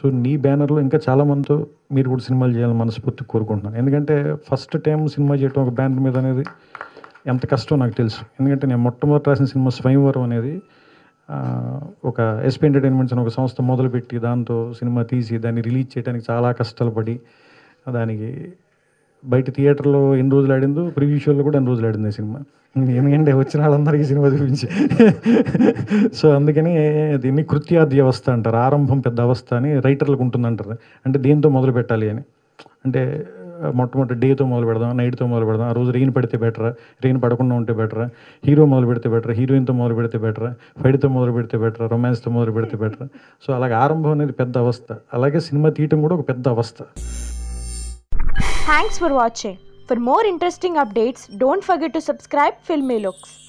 So నీ బ్యానర్లో ఇంకా చాలా మందితో మీరు కూడా సినిమాలు చేయాలని మనస్ఫూర్తి కోరుకుంటున్నాను ఎందుకంటే ఫస్ట్ టైం సినిమా చేయటం ఒక బ్యానర్ మీద అనేది ఎంత కష్టం నాకు తెలుసు ఎందుకంటే నేను మొట్టమొదటి రాసిన సినిమా స్వయంవరం అనేది ఆ, ఒక ఎస్పీ ఎంటర్టైన్మెంట్స్ అని ఒక సంస్థ మొదలుపెట్టి దాంతో సినిమా తీసి దాన్ని రిలీజ్ చేయడానికి చాలా కష్టాలు పడి దానికి బయట థియేటర్లో ఎన్ని రోజులు ఆడిందో ప్రివ్యూ షోలో కూడా ఎన్ని రోజులు ఆడింది ఈ సినిమా ఎందుకంటే వచ్చిన వాళ్ళందరికీ ఈ సినిమా చూపించి సో అందుకని దీన్ని కృత్యాది అవస్థ అంటారు ఆరంభం పెద్ద అవస్థ అని రైటర్లకు ఉంటుంది అంటారు అంటే దేంతో మొదలు పెట్టాలి అని అంటే ఆ, మొట్టమొదటి డేతో మొదలు పెడదాం నైట్తో మొదలు పెడదాం ఆ రోజు రెయిన్ పడితే బెటరా రెయిన్ పడకుండా ఉంటే బెటరా హీరో మొదలు పెడితే బెటరా హీరోయిన్తో మొదలు పెడితే బెటరా ఫైట్తో మొదలు పెడితే బెటరా రొమాన్స్తో మొదలు పెడితే బెటరా సో అలాగే ఆరంభం అనేది పెద్ద అవస్థ అలాగే సినిమా తీయటం కూడా ఒక పెద్ద అవస్థ Thanks for watching. For more interesting updates, don't forget to subscribe Filmy Looks.